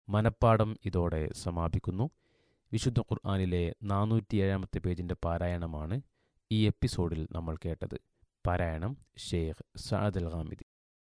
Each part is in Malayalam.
മനപ്പാടം ഇതോടെ സമാപിക്കുന്നു വിശുദ്ധ ഖുർആാനിലെ നാനൂറ്റിയേഴാമത്തെ പേജിൻ്റെ പാരായണമാണ് ഈ എപ്പിസോഡിൽ നമ്മൾ കേട്ടത് പാരായണം Sheikh Saad Al Hamidi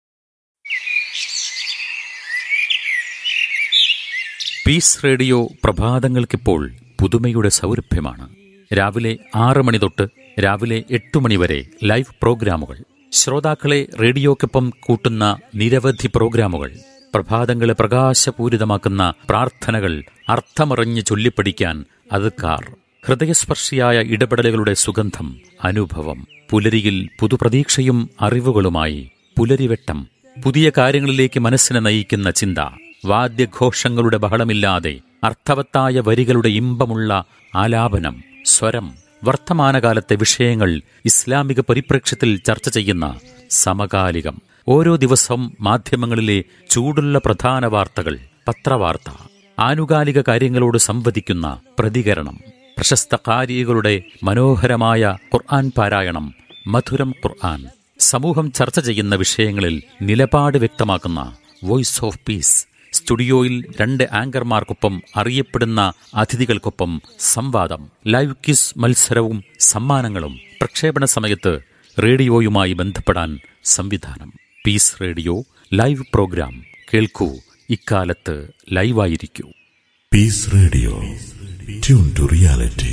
Peace Radio പ്രഭാതങ്ങൾക്കിപ്പോൾ പുതുമയുടെ സൗരഭ്യമാണ് രാവിലെ ആറ് മണി തൊട്ട് രാവിലെ എട്ട് മണി വരെ ലൈവ് പ്രോഗ്രാമുകൾ ശ്രോതാക്കളെ റേഡിയോക്കൊപ്പം കൂട്ടുന്ന നിരവധി പ്രോഗ്രാമുകൾ പ്രഭാതങ്ങളെ പ്രകാശപൂരിതമാക്കുന്ന പ്രാർത്ഥനകൾ അർത്ഥമറിഞ്ഞ് ചൊല്ലിപ്പഠിക്കാൻ അതുക്കാർ ഹൃദയസ്പർശിയായ ഇടപെടലുകളുടെ സുഗന്ധം അനുഭവം പുലരിയിൽ പുതുപ്രതീക്ഷയും അറിവുകളുമായി പുലരിവെട്ടം പുതിയ കാര്യങ്ങളിലേക്ക് മനസ്സിനെ നയിക്കുന്ന ചിന്ത വാദ്യഘോഷങ്ങളുടെ ബഹളമില്ലാതെ അർത്ഥവത്തായ വരികളുടെ ഇമ്പമുള്ള ആലാപനം സ്വരം വർത്തമാനകാലത്തെ വിഷയങ്ങൾ ഇസ്ലാമിക പരിപ്രേക്ഷ്യത്തിൽ ചർച്ച ചെയ്യുന്ന സമകാലികം ഓരോ ദിവസവും മാധ്യമങ്ങളിലെ ചൂടുള്ള പ്രധാന വാർത്തകൾ പത്രവാർത്ത ആനുകാലിക കാര്യങ്ങളോട് സംവദിക്കുന്ന പ്രതികരണം പ്രശസ്ത കാരികളുടെ മനോഹരമായ ഖുർആൻ പാരായണം മധുരം ഖുർആൻ സമൂഹം ചർച്ച ചെയ്യുന്ന വിഷയങ്ങളിൽ നിലപാട് വ്യക്തമാക്കുന്ന വോയിസ് ഓഫ് പീസ് സ്റ്റുഡിയോയിൽ രണ്ട് ആങ്കർമാർക്കൊപ്പം അറിയപ്പെടുന്ന അതിഥികൾക്കൊപ്പം സംവാദം ലൈവ് ക്വിസ് മത്സരവും സമ്മാനങ്ങളും പ്രക്ഷേപണ സമയത്ത് റേഡിയോയുമായി ബന്ധപ്പെടാൻ സംവിധാനം പീസ് റേഡിയോ ലൈവ് പ്രോഗ്രാം കേൾക്കൂ ഇക്കാലത്ത് ലൈവായിരിക്കൂ Peace Radio. Tune to reality.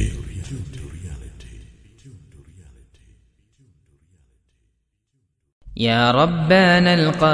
يا ربنا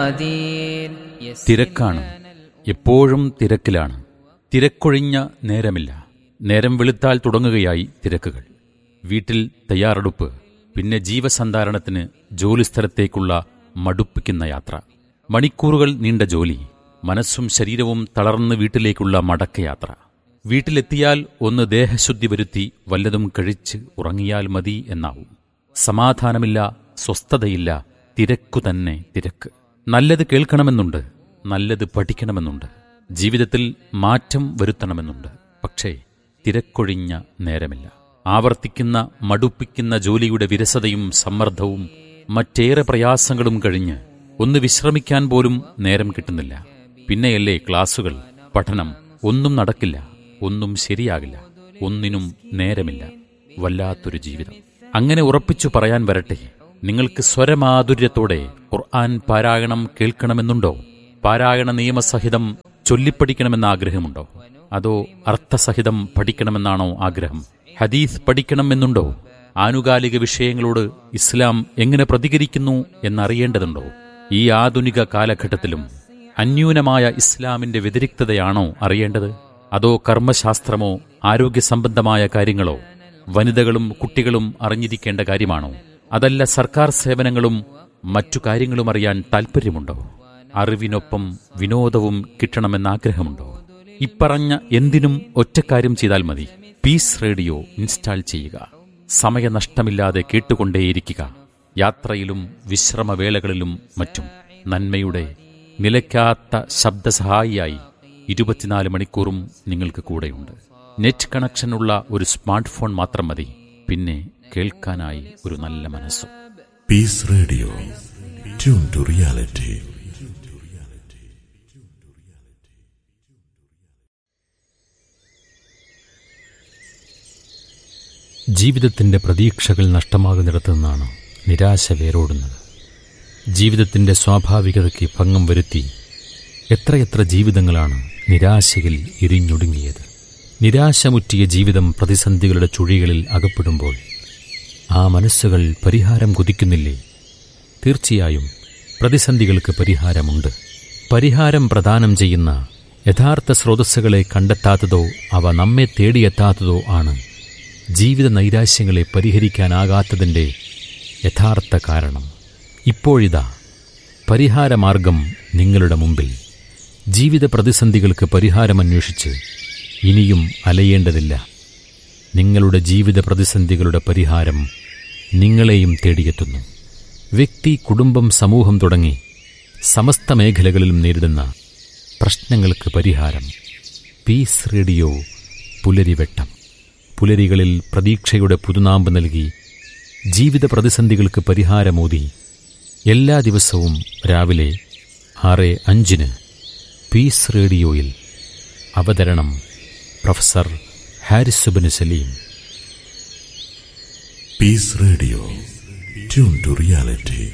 القدير തിരക്കാണ് എപ്പോഴും തിരക്കിലാണ് തിരക്കൊഴിഞ്ഞ നേരമില്ല നേരം വെളുത്താൽ തുടങ്ങുകയായി തിരക്കുകൾ വീട്ടിൽ തയ്യാറെടുപ്പ് പിന്നെ ജീവസന്ധാരണത്തിന് ജോലിസ്ഥലത്തേക്കുള്ള മടുപ്പിക്കുന്ന യാത്ര മണിക്കൂറുകൾ നീണ്ട ജോലി മനസ്സും ശരീരവും തളർന്ന് വീട്ടിലേക്കുള്ള മടക്കയാത്ര വീട്ടിലെത്തിയാൽ ഒന്ന് ദേഹശുദ്ധി വരുത്തി വല്ലതും കഴിച്ച് ഉറങ്ങിയാൽ മതി എന്നാവും സമാധാനമില്ല സ്വസ്ഥതയില്ല തിരക്കു തന്നെ തിരക്ക് നല്ലത് കേൾക്കണമെന്നുണ്ട് നല്ലത് പഠിക്കണമെന്നുണ്ട് ജീവിതത്തിൽ മാറ്റം വരുത്തണമെന്നുണ്ട് പക്ഷേ തിരക്കൊഴിഞ്ഞ നേരമില്ല ആവർത്തിക്കുന്ന മടുപ്പിക്കുന്ന ജോലിയുടെ വിരസതയും സമ്മർദ്ദവും മറ്റേറെ പ്രയാസങ്ങളും കഴിഞ്ഞ് ഒന്ന് വിശ്രമിക്കാൻ പോലും നേരം കിട്ടുന്നില്ല പിന്നെയല്ലേ ക്ലാസുകൾ പഠനം ഒന്നും നടക്കില്ല ഒന്നും ശരിയാകില്ല ഒന്നിനും നേരമില്ല വല്ലാത്തൊരു ജീവിതം അങ്ങനെ ഉറപ്പിച്ചു പറയാൻ വരട്ടെ നിങ്ങൾക്ക് സ്വരമാധുര്യത്തോടെ ഖുർആൻ പാരായണം കേൾക്കണമെന്നുണ്ടോ പാരായണ നിയമസഹിതം ചൊല്ലിപ്പഠിക്കണമെന്ന ആഗ്രഹമുണ്ടോ അതോ അർത്ഥസഹിതം പഠിക്കണമെന്നാണോ ആഗ്രഹം ഹദീസ് പഠിക്കണമെന്നുണ്ടോ ആനുകാലിക വിഷയങ്ങളോട് ഇസ്ലാം എങ്ങനെ പ്രതികരിക്കുന്നു എന്നറിയേണ്ടതുണ്ടോ ഈ ആധുനിക കാലഘട്ടത്തിലും അന്യൂനമായ ഇസ്ലാമിന്റെ വ്യതിരിക്തതയാണോ അറിയേണ്ടത് അതോ കർമ്മശാസ്ത്രമോ ആരോഗ്യ സംബന്ധമായ കാര്യങ്ങളോ വനിതകളും കുട്ടികളും അറിഞ്ഞിരിക്കേണ്ട കാര്യമാണോ അതല്ല സർക്കാർ സേവനങ്ങളും മറ്റു കാര്യങ്ങളും അറിയാൻ താൽപ്പര്യമുണ്ടോ അറിവിനൊപ്പം വിനോദവും കിട്ടണമെന്ന ആഗ്രഹമുണ്ടോ ഇപ്പറഞ്ഞ എന്തിനും ഒറ്റക്കാര്യം ചെയ്താൽ മതി പീസ് റേഡിയോ ഇൻസ്റ്റാൾ ചെയ്യുക സമയനഷ്ടമില്ലാതെ കേട്ടുകൊണ്ടേയിരിക്കുക യാത്രയിലും വിശ്രമവേളകളിലും മറ്റും നന്മയുടെ നിലയ്ക്കാത്ത ശബ്ദസഹായിയായി ഇരുപത്തിനാല് മണിക്കൂറും നിങ്ങൾക്ക് കൂടെയുണ്ട് നെറ്റ് കണക്ഷനുള്ള ഒരു സ്മാർട്ട് ഫോൺ മാത്രം മതി പിന്നെ കേൾക്കാനായി ഒരു നല്ല മനസ്സും Peace Radio. Tune to reality. ജീവിതത്തിൻ്റെ പ്രതീക്ഷകൾ നഷ്ടമാകുന്നിടത്തു നിന്നാണ് നിരാശ വേരോടുന്നത് ജീവിതത്തിൻ്റെ സ്വാഭാവികതയ്ക്ക് ഭംഗം വരുത്തി എത്രയെത്ര ജീവിതങ്ങളാണ് നിരാശയിൽ ഇരിഞ്ഞൊടുങ്ങിയത് നിരാശമുറ്റിയ ജീവിതം പ്രതിസന്ധികളുടെ ചുഴികളിൽ അകപ്പെടുമ്പോൾ ആ മനസ്സുകൾ പരിഹാരം കൊതിക്കുന്നില്ലേ തീർച്ചയായും പ്രതിസന്ധികൾക്ക് പരിഹാരമുണ്ട് പരിഹാരം പ്രദാനം ചെയ്യുന്ന യഥാർത്ഥ സ്രോതസ്സുകളെ കണ്ടെത്താത്തതോ അവ നമ്മെ തേടിയെത്താത്തതോ ആണ് ജീവിത നൈരാശ്യങ്ങളെ പരിഹരിക്കാനാകാത്തതിൻ്റെ യഥാർത്ഥ കാരണം ഇപ്പോഴിതാ പരിഹാരമാർഗം നിങ്ങളുടെ മുമ്പിൽ ജീവിത പ്രതിസന്ധികൾക്ക് പരിഹാരമന്വേഷിച്ച് ഇനിയും അലയേണ്ടതില്ല നിങ്ങളുടെ ജീവിത പ്രതിസന്ധികളുടെ പരിഹാരം നിങ്ങളെയും തേടിയെത്തുന്നു വ്യക്തി കുടുംബം സമൂഹം തുടങ്ങി സമസ്ത മേഖലകളിലും നേരിടുന്ന പ്രശ്നങ്ങൾക്ക് പരിഹാരം പീസ് റേഡിയോ പുലരിവെട്ടം പുലരികളിൽ പ്രതീക്ഷയുടെ പുതുനാമ്പ് നൽകി ജീവിത പ്രതിസന്ധികൾക്ക് പരിഹാരമോതി എല്ലാ ദിവസവും രാവിലെ ആറ് അഞ്ചിന് പീസ് റേഡിയോയിൽ അവതരണം professor Haris Subin Saleem Peace Radio. Tune to reality.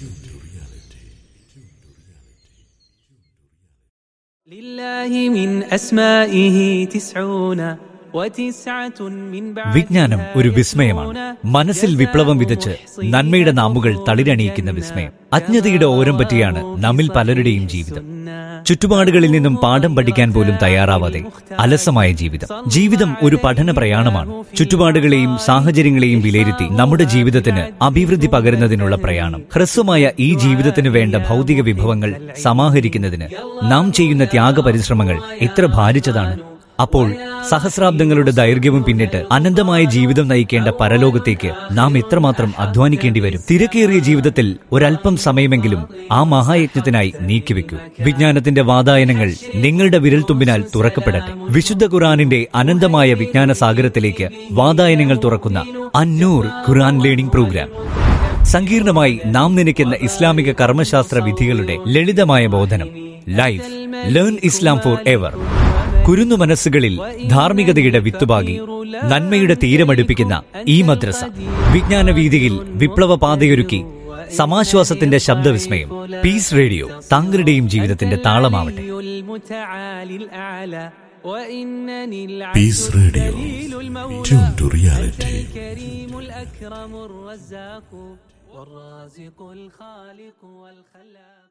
لله من أسمائه تسعون وتسعة من بعد വിജ്ഞാനം ഒരു വിസ്മയമാണ് മനസ്സിൽ വിപ്ലവം വിതച്ച് നന്മയുടെ നാമുകൾ തളിരണിയിക്കുന്ന വിസ്മയം അജ്ഞതയുടെ ഓരം പറ്റിയാണ് നമ്മിൽ പലരുടെയും ജീവിതം ചുറ്റുപാടുകളിൽ നിന്നും പാഠം പഠിക്കാൻ പോലും തയ്യാറാവാതെ അലസമായ ജീവിതം ജീവിതം ഒരു പഠന പ്രയാണമാണ് ചുറ്റുപാടുകളെയും സാഹചര്യങ്ങളെയും വിലയിരുത്തി നമ്മുടെ ജീവിതത്തിന് അഭിവൃദ്ധി പകരുന്നതിനുള്ള പ്രയാണം ഹ്രസ്വമായ ഈ ജീവിതത്തിന് വേണ്ട ഭൗതിക വിഭവങ്ങൾ സമാഹരിക്കുന്നതിന് നാം ചെയ്യുന്ന ത്യാഗ പരിശ്രമങ്ങൾ എത്ര ഭാരിച്ചതാണ് അപ്പോൾ സഹസ്രാബ്ദങ്ങളുടെ ദൈർഘ്യവും പിന്നിട്ട് അനന്തമായ ജീവിതം നയിക്കേണ്ട പരലോകത്തേക്ക് നാം എത്രമാത്രം അധ്വാനിക്കേണ്ടി വരും തിരക്കേറിയ ജീവിതത്തിൽ ഒരല്പം സമയമെങ്കിലും ആ മഹായജ്ഞത്തിനായി നീക്കിവെക്കൂ വിജ്ഞാനത്തിന്റെ വാതായനങ്ങൾ നിങ്ങളുടെ വിരൽത്തുമ്പിനാൽ തുറക്കപ്പെടട്ടെ വിശുദ്ധ ഖുറാനിന്റെ അനന്തമായ വിജ്ഞാന സാഗരത്തിലേക്ക് വാതായനങ്ങൾ തുറക്കുന്ന അന്നൂർ ഖുറാൻ ലേണിംഗ് പ്രോഗ്രാം സങ്കീർണമായി നാം നനയ്ക്കുന്ന ഇസ്ലാമിക കർമ്മശാസ്ത്ര വിധികളുടെ ലളിതമായ ബോധനം life learn Islam forever കുരുന്നു മനസ്സുകളിൽ ധാർമ്മികതയുടെ വിത്തുപാകി നന്മയുടെ തീരമടുപ്പിക്കുന്ന ഈ മദ്രസ വിജ്ഞാന വീതിയിൽ വിപ്ലവ പാതയൊരുക്കി സമാശ്വാസത്തിന്റെ ശബ്ദവിസ്മയം പീസ് റേഡിയോ താങ്കളുടെയും ജീവിതത്തിന്റെ താളമാവട്ടെ المتعالي الأعلى وإنني Peace العبد Radio. الذليل المولى Tune to أنت reality. الكريم الأكرم الرزاق والرازق الخالق والخلاق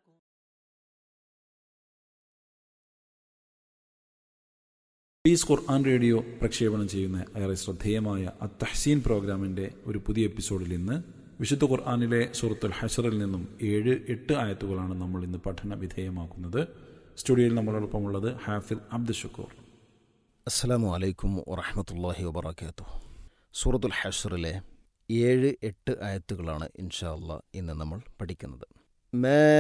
Peace Quran Radio പ്രക്ഷേപണം ചെയ്യുന്ന ഏറെ ശ്രദ്ധേയമായ അത്തഹ്സീൻ പ്രോഗ്രാമിന്റെ ഒരു പുതിയ എപ്പിസോഡിൽ ഇന്ന് വിശുദ്ധ ഖുർആാനിലെ സൂറത്തുൽ ഹഷറിൽ നിന്നും ഏഴ് എട്ട് ആയത്തുകളാണ് നമ്മൾ ഇന്ന് പഠന വിധേയമാക്കുന്നത് സ്റ്റുഡിയോയിൽ നമ്മളോടൊപ്പമുള്ളത് ഹാഫിദ് അബ്ദുൽ ഷുക്കൂർ അസ്സലാമു അലൈക്കും വറഹമത്തല്ലാഹി വബർക്കാത്തു സൂറത്തുൽ ഹഷറിലെ ഏഴ് എട്ട് ആയത്തുകളാണ് ഇൻഷാ അള്ളാ ഇന്ന് നമ്മൾ പഠിക്കുന്നത് ما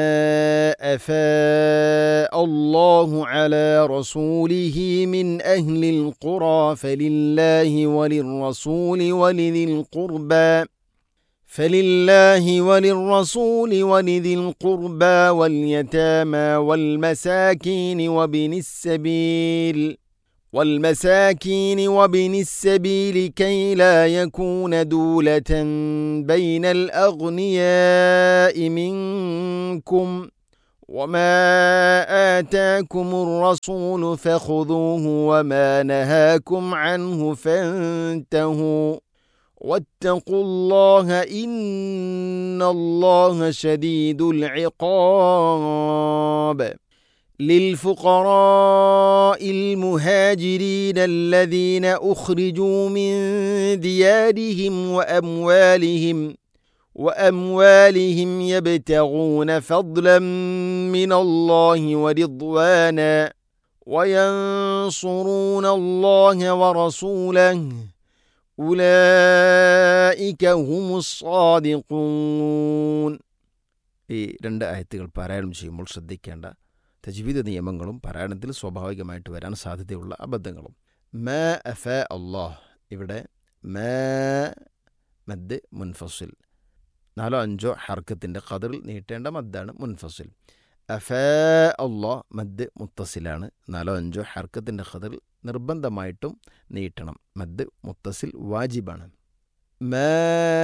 أفاء الله على رسوله من أهل القرى فلله وللرسول ولذي القربى فلله وللرسول ولذي القربى واليتامى والمساكين وابن السبيل والمساكين وابن السبيل كي لا يكون دولة بين الأغنياء منكم وما آتاكم الرسول فخذوه وما نهاكم عنه فانتهوا واتقوا الله إن الله شديد العقاب للفقراء المهاجرين الذين أخرجوا من ديارهم وأموالهم وأموالهم يبتغون فضلا من الله ورضوانا وينصرون الله ورسوله أولئك هم الصادقون ഈ രണ്ട് ആയത്തുകൾ പാരായണം ചെയ്യുമ്പോൾ ശ്രദ്ധിക്കേണ്ട തജ്വീദ് നിയമങ്ങളും പാരായണത്തിൽ സ്വാഭാവികമായിട്ട് വരാൻ സാധ്യതയുള്ള അബദ്ധങ്ങളും മ അഫ അള്ളാഹ് ഇവിടെ മ മദ് മുൻഫസിൽ നാലോ അഞ്ചോ ഹർക്കത്തിൻ്റെ ഖദറിൽ നീട്ടേണ്ട മദ്ദാണ് മുൻഫസിൽ അഫ അള്ളാഹ് മദ് മുത്തസിലാണ് നാലോ അഞ്ചോ ഹർക്കത്തിൻ്റെ ഖദറിൽ നിർബന്ധമായിട്ടും നീട്ടണം മദ് മുത്തസിൽ വാജിബാണ് ما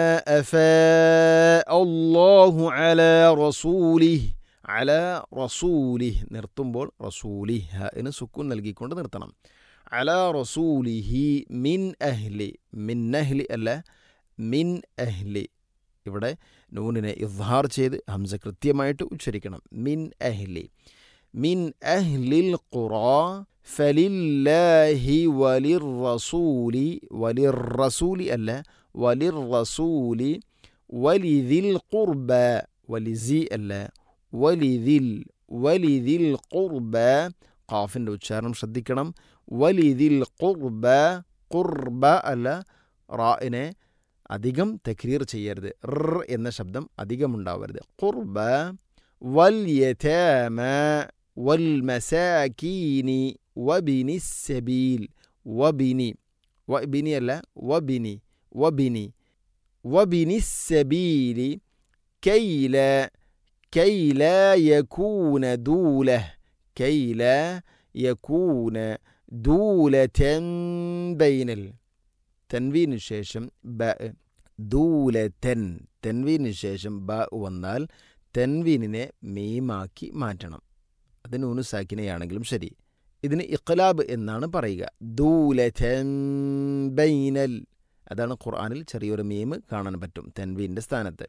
أفاء الله على رسوله അല റസൂലിഹ് നിർത്തുമ്പോൾ റസൂലിഹ് എന്ന് സുക്കൂൻ നൽകിക്കൊണ്ട് നിർത്തണം അല റസൂലിഹി മിൻ അഹ്ലി മിൻ അഹ്ലി അല്ല മിൻ അഹ്ലി ഇവിടെ നൂനിനെ ഇദ്ഹാർ ചെയ്ത് ഹംസ കൃത്യമായിട്ട് ഉച്ചരിക്കണം മിൻ അഹ്ലി മിൻ അഹ്ലിൽ ഖുറാ ഫലില്ലാഹി വലിർ റസൂലി വലിർ റസൂലി അല്ല വലിർ റസൂലി വലിദിൽ ഖുർബ വലിസി അല്ല വലിദിൽ വലിദിൽ ഖുർബ ഖാഫിൻ്റെ ഉച്ചാരണം ശ്രദ്ധിക്കണം വലിദിൽ ഖുർബ ഖുർബ അല്ല റാഇനെ അധികം തക്രീർ ചെയ്യരുത് ർ എന്ന ശബ്ദം അധികം ഉണ്ടാവരുത് ഖുർബ വൽ യതാമ വൽ മസാകീനി വബിനി സബീൽ വബിനി വബിനി അല്ല വബിനി വബിനി വബിനി സബീലി കൈല كي لا يكون دولة كي لا يكون ദൂലതൻ ബൈനൽ തൻവീനു ശേഷം ബ ദൂലതൻ തൻവീനു ശേഷം ബ വന്നാൽ തൻവീനിനെ മീമാക്കി മാറ്റണം അത് നൂനു സാക്കിനെയാണെങ്കിലും ശരി ഇതിന് ഇഖ്ലാബ് എന്നാണ് പറയുക ദൂലതൻ ബൈനൽ അതാണ് ഖുർആനിൽ ചെറിയൊരു മീം കാണാൻ പറ്റും തൻവീൻ്റെ സ്ഥാനത്ത്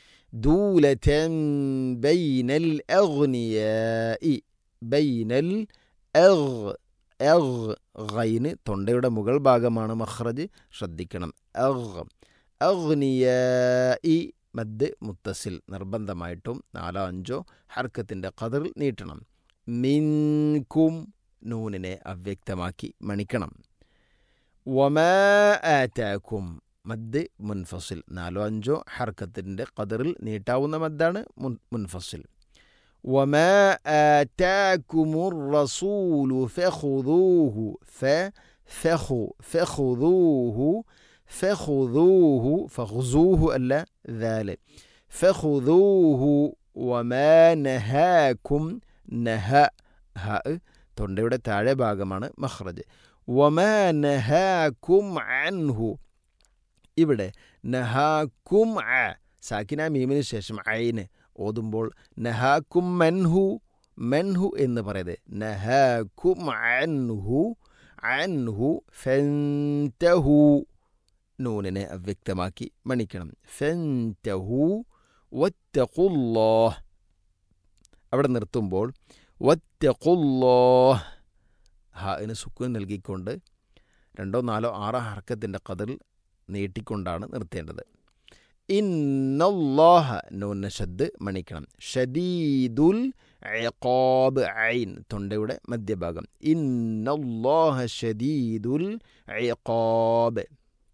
ദൂലതൻ ബൈനൽ അഗ്നിയായി ബൈനൽ അഗ് അഗ് ഗൈന് തൊണ്ടയുടെ മുകൾ ഭാഗമാണ് മഖ്റജ് ശ്രദ്ധിക്കണം അഗ് അഗ്നിയായി മദ് മുത്തസിൽ നിർബന്ധമായിട്ടും നാലോ അഞ്ചോ ഹർക്കത്തിൻ്റെ കതിർ നീട്ടണം മിൻകും നൂനിനെ അവ്യക്തമാക്കി മണിക്കണം വമാ ആറ്റാക്കും മദ് മുൻഫസിൽ നാലോ അഞ്ചോ ഹർക്കത്തിൻ്റെ കതിറിൽ നീട്ടാവുന്ന മദ്ദാണ് മുൻ മുൻഫസിൽ وما آتاكم الرسول فخذوه ف فخو فخذوه فخذوه فخذوه ألا ذلك فخذوه وما نهاكم نهى ها തൊണ്ടയുടെ താഴെ ഭാഗമാണ് മഹ്റജ് വമാ നഹാക്കും അൻഹു ഇവിടെ നഹാക്കും അ സാക്കിന മീമിന് ശേഷം ഐന് ഓതുമ്പോൾ നഹാക്കും മൻഹു മൻഹു എന്ന് പറയുന്നത് നഹാക്കും അൻഹു അൻഹു ഫെൻതഹു നൂനിനെ അവ്യക്തമാക്കി മണിക്കണം ഫെൻതഹു വത്തഖുല്ലോ അവിടെ നിർത്തുമ്പോൾ വത്തഖുല്ലോ ഹാന് സുക്കൂൻ നൽകിക്കൊണ്ട് രണ്ടോ നാലോ ആറോ ഹർക്കത്തിൻ്റെ കതിൽ നീട്ടിക്കൊണ്ടാണ് നിർത്തേണ്ടത് ഇന്നല്ലാഹ നൂന ഷദ് മണിക്കണം ഷദീദുൽ ഇഖാബ് ഐൻ തൊണ്ടയുടെ മധ്യഭാഗം ഇന്നല്ലാഹ ഷദീദുൽ ഇഖാബ്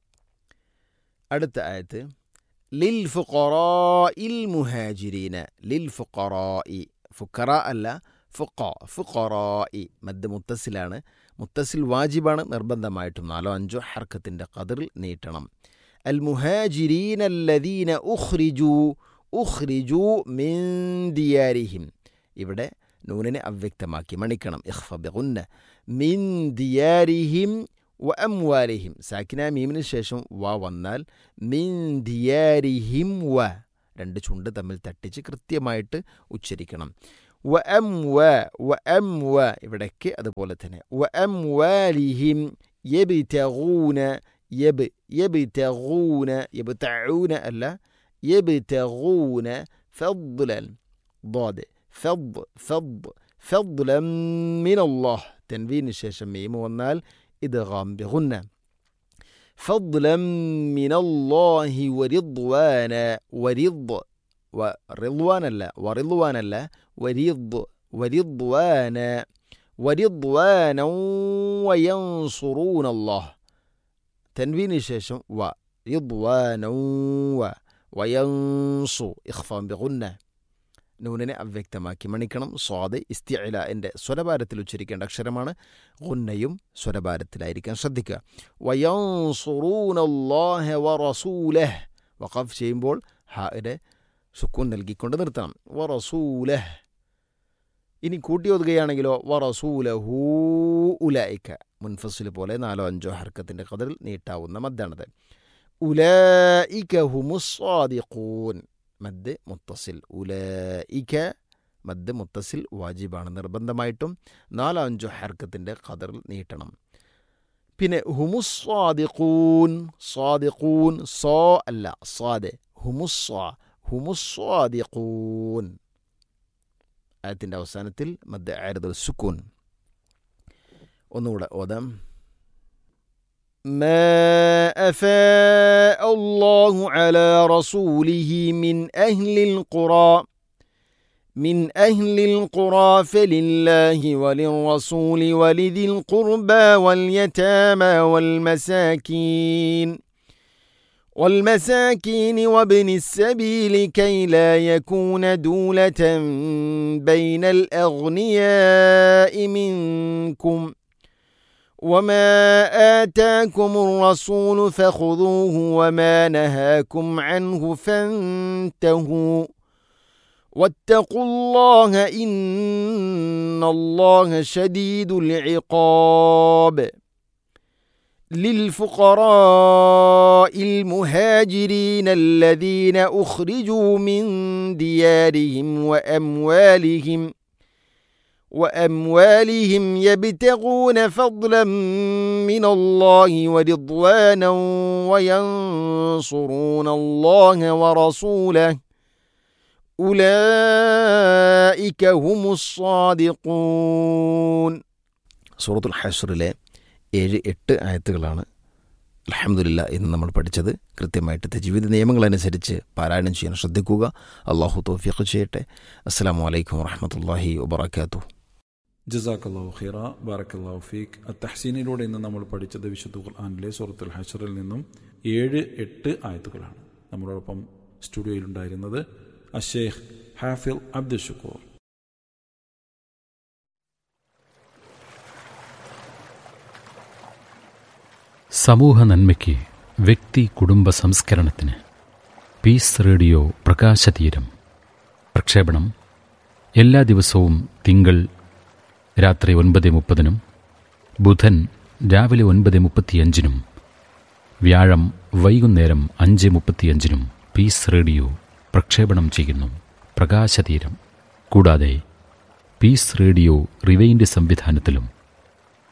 അടുത്ത ആയത്ത് ലിൽ ഫുഖറാഇൽ മുഹാജിരീന ലിൽ ഫുഖറാഇ ഫുഖറ അല്ല ഫുഖ ഫുഖറാഇ മദ് മുത്തസിലാണ് മുത്തസിൽ വാജിബാണ് നിർബന്ധമായിട്ടും നാലോ അഞ്ചോ ഹർക്കത്തിൻ്റെ കതിറിൽ നീട്ടണം المهاجرين الذين أخرجوا أخرجوا من ديارهم ഇവിടെ നൂനിനെ അവ്യക്തമാക്കി മണിക്കണം ഇഖ്ഫ ബിഗുന്ന മിൻ ദിയാരിഹിം വ അംവാലിഹിം സാക്കിന മീമിന് ശേഷം വ വന്നാൽ മിൻ ദിയാരിഹിം വ രണ്ട് ചുണ്ട് തമ്മിൽ തട്ടിച്ച് കൃത്യമായിട്ട് ഉച്ചരിക്കണം വ എം വ വ എം വ ഇവിടേക്ക് അതുപോലെ തന്നെ വ എം വാലിഹിം യബിതഗൂന يب يبتغون يبتعون ألا يبتغون فضلا ضاد فض فض فضلا من الله تنوين الشاشة ميم والنال إدغام بغنة فضلا من الله ورضوانا ورض ورضوان الله ورضوان الله ورض ورضوانا ورضوانا وينصرون الله തൻവീന് ശേഷം വ യുദ്വാനൗ വ വയൻസു ഇഖ്ഫാം ബിഗുന്ന നൂനിനെ അവ്യക്തമാക്കി മണിക്കണം സ്വാദ് ഇസ്തിഅല എൻ്റെ സ്വരഭാരത്തിൽ ഉച്ചരിക്കേണ്ട അക്ഷരമാണ് ഗുന്നയും സ്വരഭാരത്തിലായിരിക്കാൻ ശ്രദ്ധിക്കുക വയൻസുറൂനല്ലാഹ വറസൂലഹ് വഖഫ് ചെയ്യുമ്പോൾ ഹായുടെ സുക്കൂൻ നൽകിക്കൊണ്ട് നിർത്തണം വറസൂലഹ് ഇനി കൂട്ടി ഒതുകയാണെങ്കിലോ വറസൂലഹൂ ഉലായിക്ക മുൻഫസിൽ പോലെ നാലോ അഞ്ചോ ഹർക്കത്തിൻ്റെ കതിൽ നീട്ടാവുന്ന മദ്ദാണത് ഉലായിക്ക ഹുമുസ്വാദിഖൂൻ മദ് മുത്തസിൽ ഉലായിക്ക മദ് മുത്തസിൽ വാജിബാണ് നിർബന്ധമായിട്ടും നാലോ അഞ്ചോ ഹർക്കത്തിൻ്റെ കതിൽ നീട്ടണം പിന്നെ ഹുമുസ്വാദിഖൂൻ സ്വാദിഖൂൻ സോ അല്ല സ്വാദ് ഹുമുസ്വാ ഹുമുസ്വാദിഖൂൻ ആയത്തിൻ്റെ അവസാനത്തിൽ മദ് ആരദുൽ സുക്കൂൻ ഒന്നുകൂടെ ഓതാം ما أفاء الله على رسوله من أهل القرى من أهل القرى فلله وللرسول ولذي القربى واليتامى والمساكين والمساكين وابن السبيل كي لا يكون دولة بين الأغنياء منكم وما آتاكم الرسول فخذوه وما نهاكم عنه فانتهوا واتقوا الله إن الله شديد العقاب للفقراء المهاجرين الذين أخرجوا من ديارهم وأموالهم وأموالهم يبتغون فضلا من الله ورضوانا وينصرون الله ورسوله أولئك هم الصادقون سورة الحشر له ഏഴ് എട്ട് ആയത്തുകളാണ് അലഹമുല്ല ഇന്ന് നമ്മൾ പഠിച്ചത് കൃത്യമായിട്ട് തജീവിത നിയമങ്ങളനുസരിച്ച് പാരായണം ചെയ്യാൻ ശ്രദ്ധിക്കുക അള്ളാഹു തോഫിയൊക്കെ ചെയ്യട്ടെ അസ്സാം വലൈക്കും വാഹമത്തല്ലാഹി വബർക്കാത്തു ജസാഖല്ലാഹു ഖിറ ബാറക്കല്ലാഹു ഫീഖ് അത്തഹസീനിലൂടെ ഇന്ന് നമ്മൾ പഠിച്ചത് വിശുദ്ധ ഖുർആാനിലെ സൂറത്തുൽ ഹഷറിൽ നിന്നും ഏഴ് എട്ട് ആയത്തുകളാണ് നമ്മളോടൊപ്പം സ്റ്റുഡിയോയിലുണ്ടായിരുന്നത് അഷേഖ് ഹാഫിൽ അബ്ദുൽ ഷുക്കൂർ സമൂഹ നന്മയ്ക്ക് വ്യക്തി കുടുംബ സംസ്കരണത്തിന് പീസ് റേഡിയോ പ്രകാശതീരം പ്രക്ഷേപണം എല്ലാ ദിവസവും തിങ്കൾ രാത്രി ഒൻപത് മുപ്പതിനും ബുധൻ രാവിലെ ഒൻപത് മുപ്പത്തിയഞ്ചിനും വ്യാഴം വൈകുന്നേരം അഞ്ച് മുപ്പത്തിയഞ്ചിനും പീസ് റേഡിയോ പ്രക്ഷേപണം ചെയ്യുന്നു പ്രകാശതീരം കൂടാതെ പീസ് റേഡിയോ റിവൈൻഡ് സംവിധാനത്തിലും